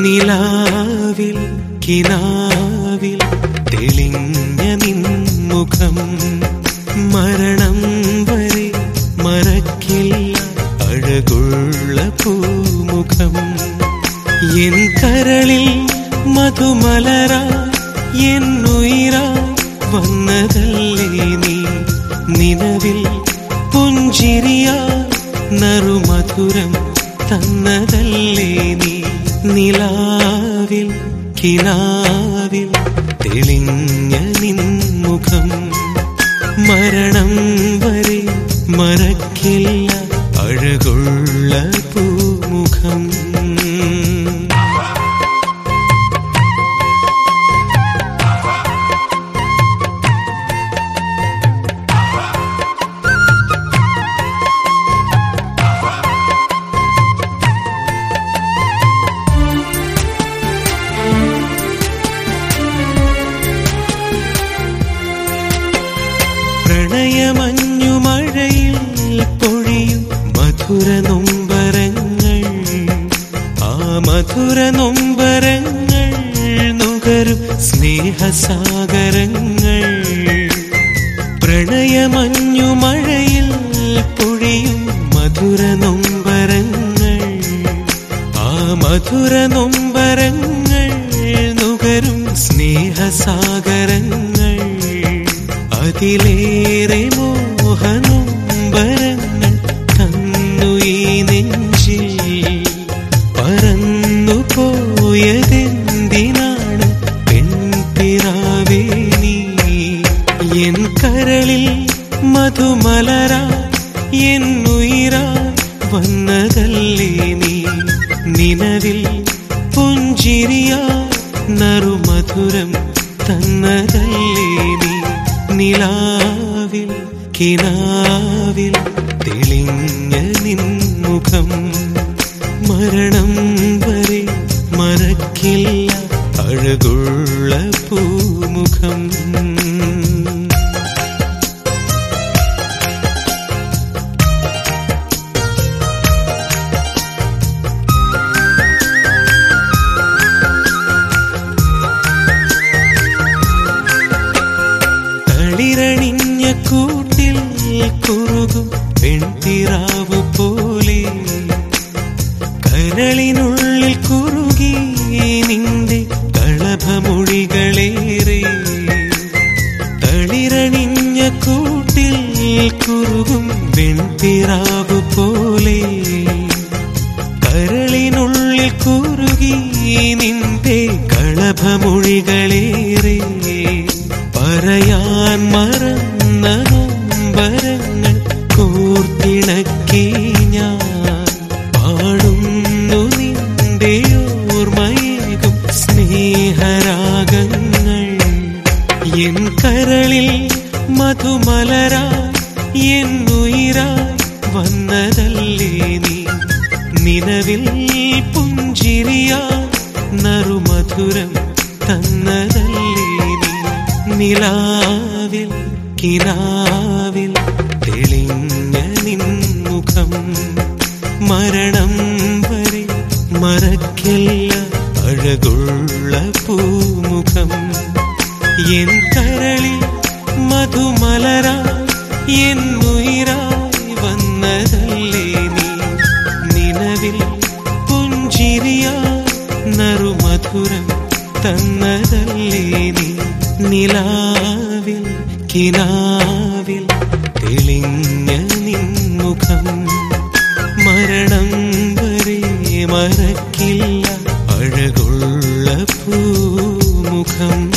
നിലാവിൽ കിനാവിൽ തെളിഞ്ഞ നിൻമുഖം മരണം വരെ മറക്കില്ല അഴകുള്ള പൂമുഖം എൻ കരളിൽ മധുമലരാ എന്നുയിരാ വന്നതല്ലേ നീ നിലവിൽ പുഞ്ചിരിയാ നറുമധുരം തന്നതല്ലേ നീ നിലാവിൽ കിനാവിൽ തെളിഞ്ഞ നിൻമുഖം മരണം വരെ മറക്കില്ല അഴകുള്ള പൂമുഖം പ്രണയമഞ്ഞു മഴയിൽ പൊഴിയും മധുര നൊമ്പരങ്ങൾ ആ മധുര നൊമ്പരങ്ങൾ നുകരും സ്നേഹസാഗരങ്ങൾ പ്രണയമഞ്ഞു മഴയിൽ പൊഴിയും മധുര നൊമ്പരങ്ങൾ ആ മധുര നൊമ്പരങ്ങൾ നുകരും സ്നേഹസാഗരങ്ങൾ അതിലേറെ മോഹനൊമ്പരങ്ങൾ തന്നു ഈ നെഞ്ചിൽ പറന്നു പോയതെന്തിനാണ് പെൺപിറാവേ നീ എൻ കരളിൽ മധുമലരാ എന്നുയിരാ വന്നതല്ലേ നീ നിലവിൽ പുഞ്ചിരിയാ നറുമധുരം തന്നതല്ലേ നീ നിലാവിൽ കിനാവിൽ തെളിഞ്ഞ നിൻമുഖം മരണം വരെ മറക്കില്ല അഴകുള്ള പൂമുഖം തളിരണിഞ്ഞ കൂട്ടിൽ കുറുകും പെൺതിറാവ് പോലെ കരളിനുള്ളിൽ കുറുകി നിന്റെ കളഭമൊഴികളേറെ തളിരണിഞ്ഞ കൂട്ടിൽ കുറുകും പെൺതിറാവ് പോലെ കരളിനുള്ളിൽ കുറുകി നിന്റെ കളഭമൊഴികളേറെ പറയാൻ മറന്ന നൊമ്പരങ്ങൾ കോർത്തിണക്കി ഞാൻ പാടുന്നു നിന്റെ ഓർമ്മയേകും സ്നേഹരാഗങ്ങൾ എൻ കരളിൽ മധുമലരാ എന്നുയിരായി വന്നതല്ലേ നീ നിലവിൽ പുഞ്ചിരിയാ നറുമധുരം തന്നതല്ലേ നീ നിലാവിൽ കിനാവിൽ തെളിഞ്ഞ നിൻമുഖം മരണം വരെ മറക്കില്ല അഴകുള്ള പൂമുഖം എൻ കരളിൽ മധുമലരാ എന്നുയിരായി വന്നതല്ലേ നീ നിലവിൽ പുഞ്ചിരിയാ നറുമധുരം തന്നതല്ലേ നീ നിലാവിൽ കിനാവിൽ തെളിഞ്ഞ നിൻമുഖം മരണം വരെ മറക്കില്ല അഴകുള്ള പൂമുഖം